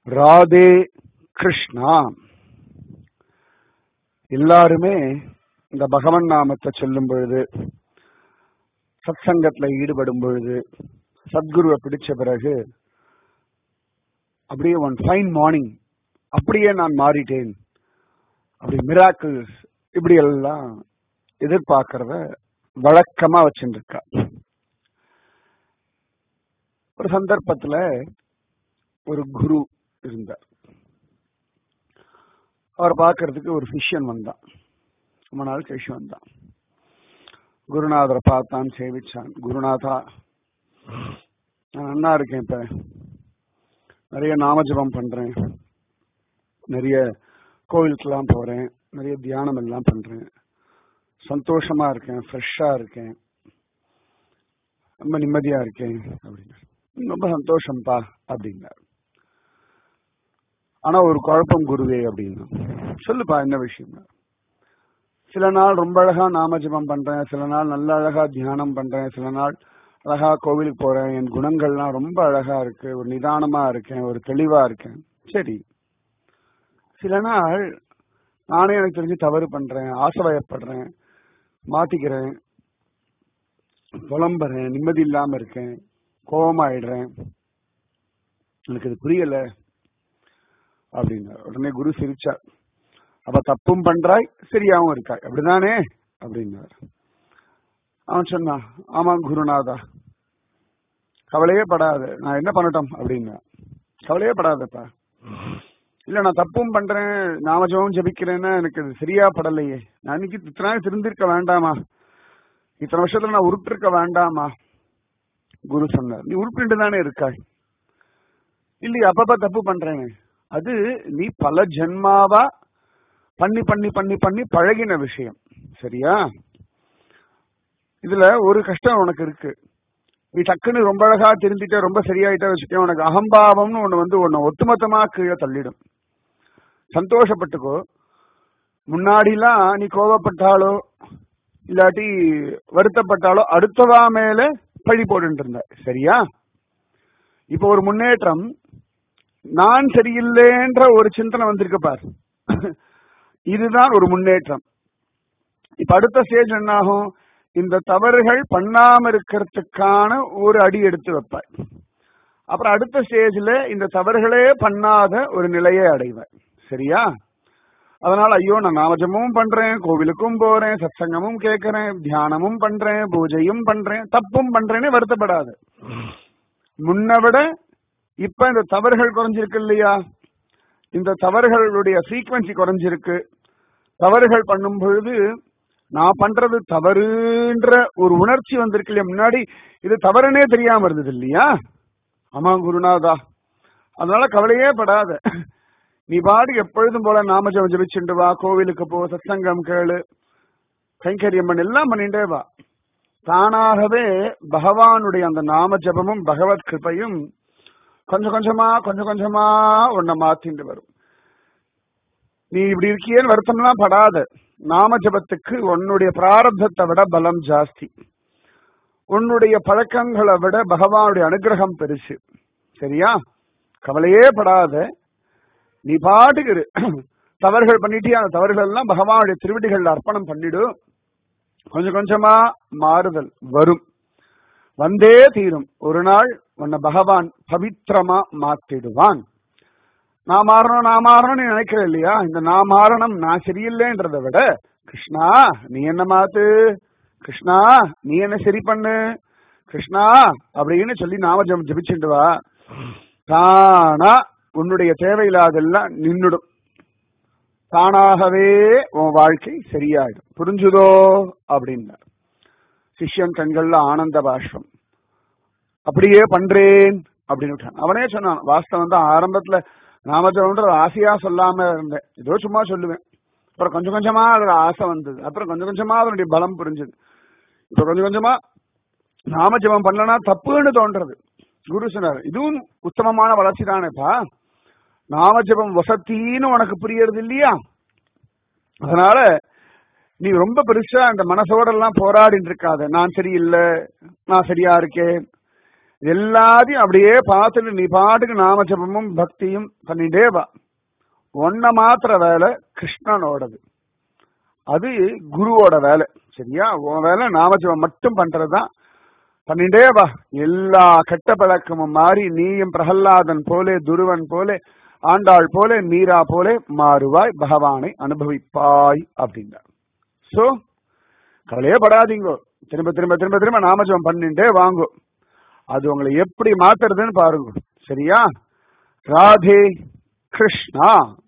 ராதே கிருஷ்ணா எல்லாருமே இந்த பகவன் நாமத்தை சொல்லும் பொழுது சத் சங்கத்துல ஈடுபடும் பொழுது சத்குருவை பிடிச்ச பிறகு அப்படியே ஒன் ஃபைன் மார்னிங் அப்படியே நான் மாறிட்டேன் அப்படி மிராக்கிள்ஸ் இப்படி எல்லாம் எதிர்பார்க்கறத வழக்கமா வச்சுட்டு இருக்கா ஒரு சந்தர்ப்பத்துல ஒரு குரு இருந்தார் அவர் பார்க்கறதுக்கு ஒரு சிஷ்யன் வந்தான் ரொம்ப நாள் கழிச்சு வந்தான் குருநாதரை பார்த்தான் சேவிச்சான் குருநாதா நான் நன்னா இருக்கேன் இப்ப நிறைய நாமஜபம் பண்றேன் நிறைய கோவிலுக்கெல்லாம் போறேன் நிறைய தியானம் எல்லாம் பண்றேன் சந்தோஷமா இருக்கேன் ஃப்ரெஷ்ஷா இருக்கேன் ரொம்ப நிம்மதியா இருக்கேன் அப்படின்னு ரொம்ப சந்தோஷம்ப்பா அப்படின்னாரு ஆனா ஒரு குழப்பம் குருவே அப்படின்னா சொல்லுப்பா என்ன விஷயம் சில நாள் ரொம்ப அழகா நாமஜபம் பண்றேன் சில நாள் நல்ல அழகா தியானம் பண்றேன் சில நாள் அழகா கோவிலுக்கு போறேன் என் குணங்கள்லாம் ரொம்ப அழகா இருக்கு ஒரு நிதானமா இருக்கேன் ஒரு தெளிவா இருக்கேன் சரி சில நாள் நானே எனக்கு தெரிஞ்சு தவறு பண்றேன் ஆசைவயப்படுறேன் மாத்திக்கிறேன் புலம்புறேன் நிம்மதி இல்லாம இருக்கேன் கோபமாயிடுறேன் எனக்கு இது புரியல அப்படின்னார் உடனே குரு சிரிச்சார் அப்ப தப்பும் பண்றாய் சரியாவும் இருக்காய் அப்படிதானே அப்படின்னார் அவன் சொன்னான் ஆமா குருநாதா கவலையே படாத நான் என்ன பண்ணட்டும் அப்படின்னா கவலையே படாதப்பா இல்ல நான் தப்பும் பண்றேன் நாமஜபம் ஜபிக்கிறேன்னா எனக்கு இது சரியா படலையே நான் இன்னைக்கு இத்தனை நாள் திருந்திருக்க வேண்டாமா இத்தனை வருஷத்துல நான் உருப்பிருக்க வேண்டாமா குரு சொன்னார் நீ உருப்பிட்டு தானே இருக்காய் இல்லையா அப்பப்ப தப்பு பண்றேனே அது நீ பல ஜென்மாவா பண்ணி பண்ணி பண்ணி பண்ணி பழகின விஷயம் சரியா இதுல ஒரு கஷ்டம் உனக்கு இருக்கு நீ டக்குன்னு ரொம்ப அழகா திருந்திட்ட ரொம்ப சரியாயிட்ட வச்சுக்க உனக்கு அகம்பாவம்னு ஒண்ணு வந்து உன்னை ஒட்டுமொத்தமா கீழே தள்ளிடும் சந்தோஷப்பட்டுக்கோ முன்னாடிலாம் நீ கோவப்பட்டாலோ இல்லாட்டி வருத்தப்பட்டாலோ அடுத்தவா மேல பழி போட்டு இருந்த சரியா இப்ப ஒரு முன்னேற்றம் நான் சரியில்லைன்ற ஒரு சிந்தனை வந்திருக்கு பார் இதுதான் ஒரு முன்னேற்றம் இப்ப அடுத்த ஸ்டேஜ் என்ன ஆகும் இந்த தவறுகள் பண்ணாம இருக்கிறதுக்கான ஒரு அடி எடுத்து வைப்பாய் அப்புறம் அடுத்த ஸ்டேஜ்ல இந்த தவறுகளே பண்ணாத ஒரு நிலையை அடைவாய் சரியா அதனால ஐயோ நான் நாமஜமும் பண்றேன் கோவிலுக்கும் போறேன் சத்சங்கமும் கேட்கறேன் தியானமும் பண்றேன் பூஜையும் பண்றேன் தப்பும் பண்றேன்னு வருத்தப்படாது முன்ன விட இப்ப இந்த தவறுகள் குறைஞ்சிருக்கு இல்லையா இந்த தவறுகளுடைய ஃப்ரீக்வன்சி குறைஞ்சிருக்கு தவறுகள் பண்ணும் பொழுது நான் பண்றது தவறுன்ற ஒரு உணர்ச்சி வந்திருக்கு இல்லையா முன்னாடி இது தவறுனே தெரியாம இருந்தது இல்லையா ஆமா குருநாதா அதனால கவலையே படாத நீ பாடு எப்பொழுதும் போல நாமஜம் ஜபிச்சுண்டு வா கோவிலுக்கு போ சத்சங்கம் கேளு கைங்கரியம் பண்ணி எல்லாம் பண்ணிட்டே வா தானாகவே பகவானுடைய அந்த நாம ஜபமும் பகவத் கிருப்பையும் கொஞ்சம் கொஞ்சமா கொஞ்சம் கொஞ்சமா உன்னை மாத்திட்டு வரும் நீ இப்படி இருக்கியேன்னு வருத்தம்லாம் படாத நாம ஜபத்துக்கு உன்னுடைய பிராரப்தத்தை விட பலம் ஜாஸ்தி உன்னுடைய பழக்கங்களை விட பகவானுடைய அனுகிரகம் பெருசு சரியா கவலையே படாத நீ பாட்டுக்கு தவறுகள் பண்ணிட்டியா அந்த தவறுகள் எல்லாம் பகவானுடைய திருவிடிகள் அர்ப்பணம் பண்ணிடு கொஞ்சம் கொஞ்சமா மாறுதல் வரும் வந்தே தீரும் ஒரு நாள் உன்னை பகவான் பவித்திரமா மாத்திடுவான் நான் மாறணும் நான் மாறணும் நீ நினைக்கிற இல்லையா இந்த நான் மாறணும் நான் சரியில்லைன்றதை விட கிருஷ்ணா நீ என்ன மாத்து கிருஷ்ணா நீ என்ன சரி பண்ணு கிருஷ்ணா அப்படின்னு சொல்லி நாம ஜம் ஜபிச்சுட்டு வா தானா உன்னுடைய தேவையில்லாதெல்லாம் நின்னுடும் தானாகவே உன் வாழ்க்கை சரியாயிடும் புரிஞ்சுதோ அப்படின்னார் சிஷ்யன் கண்கள்ல ஆனந்த பாஷ்பம் அப்படியே பண்றேன் அப்படின்னு அவனே சொன்னான் வாஸ்தவம் தான் ஆரம்பத்துல நாமஜபம்ன்ற ஆசையா சொல்லாம இருந்தேன் ஏதோ சும்மா சொல்லுவேன் அப்புறம் கொஞ்சம் கொஞ்சமா அதோட ஆசை வந்தது அப்புறம் கொஞ்சம் கொஞ்சமா அதனுடைய பலம் புரிஞ்சது இப்ப கொஞ்சம் கொஞ்சமா நாமஜபம் பண்ணலனா தப்புன்னு தோன்றது குரு சொன்னார் இதுவும் உத்தமமான வளர்ச்சி தானேப்பா நாமஜபம் வசத்தின்னு உனக்கு புரியறது இல்லையா அதனால நீ ரொம்ப பெருசா அந்த மனசோட எல்லாம் போராடிட்டு இருக்காத நான் சரியில்லை நான் சரியா இருக்கேன் எல்லாத்தையும் அப்படியே பார்த்துட்டு நீ பாட்டுக்கு நாமஜபமும் பக்தியும் பண்ணிட்டே வா ஒன்ன மாத்திர வேலை கிருஷ்ணனோடது அது குருவோட வேலை சரியா உன் வேலை நாமஜபம் மட்டும் பண்றதுதான் பண்ணிட்டே வா எல்லா கெட்ட பழக்கமும் மாறி நீயும் பிரகல்லாதன் போலே துருவன் போலே ஆண்டாள் போலே மீரா போலே மாறுவாய் பகவானை அனுபவிப்பாய் அப்படின்னார் சோ கவலையே படாதீங்கோ திரும்ப திரும்ப திரும்ப திரும்ப நாமஜபம் பண்ணிட்டே வாங்கோ அது உங்களை எப்படி மாத்துறதுன்னு பாருங்க சரியா ராதே கிருஷ்ணா